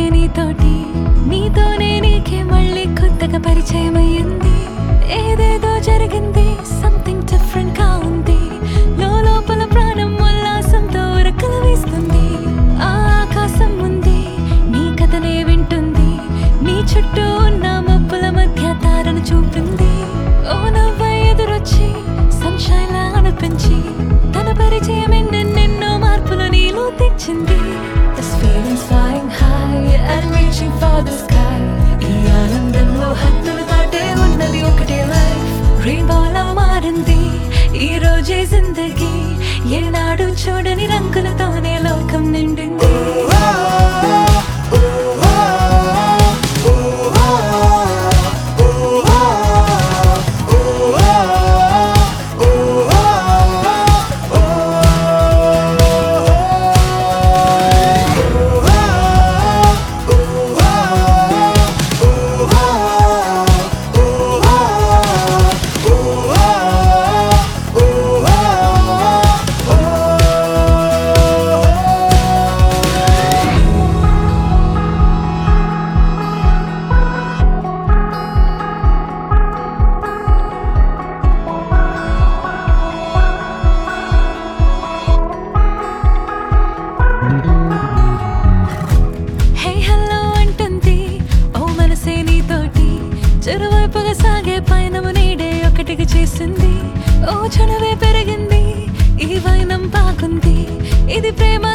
నీతోటి నీతోనే నీకే మళ్ళీ కొత్తగా పరిచయం అయ్యింది ఏదేదో జరిగింది సంథింగ్ డిఫరెంట్ గా ఉంది లోపల ప్రాణం ఉల్లాసంతో ఉరకలు వేస్తుంది ఆ ఆకాశం ఉంది నీ కథనే వింటుంది నీ చుట్టూ ఉన్న మబ్బుల మధ్య తారను చూపింది ఓ నవ్వ ఎదురొచ్చి సన్షైన్ లా అనిపించి తన పరిచయం ఎన్నెన్నెన్నో మార్పులు నీలో తెచ్చింది This feeling's flying high and reaching for the sky ఈ ఆనందంలో హద్దులు దాటే ఉన్నది ఒకటే లైఫ్ రెయిన్బోలా మారింది ఈ రోజే జిందగీ ఏనాడు చూడని రంగులతోనే లోకం నిండింది హే హలో అంటుంది ఓ మనసే నీతోటి చెరువైపుగా సాగే పయనము నీడే ఒకటిగా చేసింది ఓ చనువే పెరిగింది ఈ వైనం బాగుంది ఇది ప్రేమ